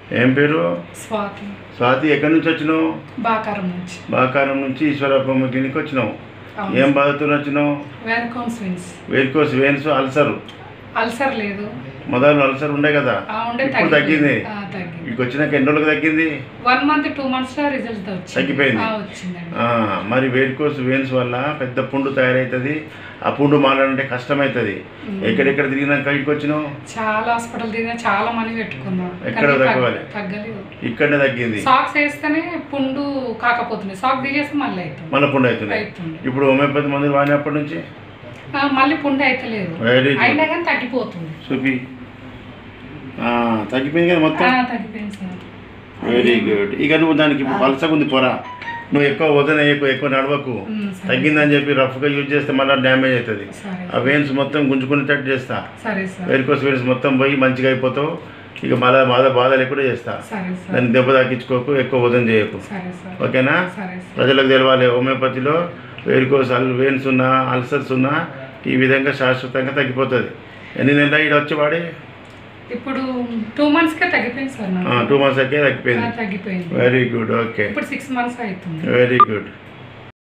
ఏం పేరు స్వాతి స్వాతి ఎక్కడి నుంచి వచ్చినావు బాకారం నుంచి బాకారం నుంచి ఈశ్వరప్పమ్మ క్లినిక్ వచ్చినావు ఏం బాధతో వచ్చినావు వ్యాన్కాన్ స్విన్స్ వేరుకోస్ వేన్స్ అల్సర్ అల్సర్ లేదు మొదలు అల్సర్ ఉండే కదా ఆ ఉండే ఇప్పుడు తగ్గింది ఆ, తగ్గింది ఇక్కడికి వచ్చినాక ఎన్ని రోజులకు తగ్గింది వన్ మంత్ టూ మంత్స్ లో రిజల్ట్ వచ్చింది తగ్గిపోయింది. ఆ, వచ్చిందండి ఆ, మరి వేరుకోస్ వేన్స్ వల్ల పెద్ద పుండు తయారవుతుంది ఆ పుండు మారాలంటే కష్టమవుతుంది ఎక్కడెక్కడ తిరిగినాక ఇక్కడికి వచ్చినావు చాలా హాస్పిటల్ తిరిగినా చాలా మనీ పెట్టుకున్నాం ఎక్కడ కానీ తగ్గ- తగ్గవాలి? తగ్గలేదు ఇక్కడనే తగ్గింది సాక్స్ వేస్తేనే పుండు కాకపోతుంది సాక్ తీసేస్తే మళ్ళీ అవుతుంది మళ్ళీ పుండు అవుతుంది అవుతుంది ఇప్పుడు హోమియోపతి మందులు వాడినప్పటి నుంచి ఆ, మళ్ళీ పుండు అయితలేదు వెరీ అయినా గుడ్ కానీ తగ్గిపోతుంది చూపి ఆ, తగ్గిపోయింది కదా ఆ, మొత్తం తగ్గిపోయింది సార్ వెరీ గుడ్ ఇక నువ్వు దానికి ఇప్పుడు పలసగా ఉంది పొర నువ్వు ఎక్కువ వదన ఎక్కువ ఎక్కువ నడవకు ఉమ్, సరే తగ్గిందని చెప్పి రఫ్గా యూజ్ చేస్తే మళ్ళీ డ్యామేజ్ అవుతుంది సరే ఆ వెయిన్స్ మొత్తం గుంజుకునేటట్టు చేస్తా సరే సార్ వెరికోస్ వెయిన్స్ మొత్తం పోయి మంచిగా అయిపోతావు ఇక మళ్ళీ బాధ బాధ లేకుండా చేస్తా సరే సార్ దాన్ని దెబ్బ తాకించుకోకు ఎక్కువ వదన చేయకు సరే సార్ ఓకేనా సరే సార్ ప్రజలకు తెలవాలి హోమియోపతిలో వెరికోస్ అల్ వెయిన్స్ ఉన్నా అల్సర్స్ ఉన్నా ఈ విధంగా శాశ్వతంగా తగ్గిపోతుంది ఎన్ని నెలలు ఇక్కడ వచ్చి వాడి ఇప్పుడు టూ మంత్స్ కే తగ్గిపోయింది సార్ నాకు టూ మంత్స్ అయితే తగ్గిపోయింది ఆ, తగ్గిపోయింది వెరీ గుడ్ ఓకే ఇప్పుడు సిక్స్ మంత్స్ అవుతుంది వెరీ గుడ్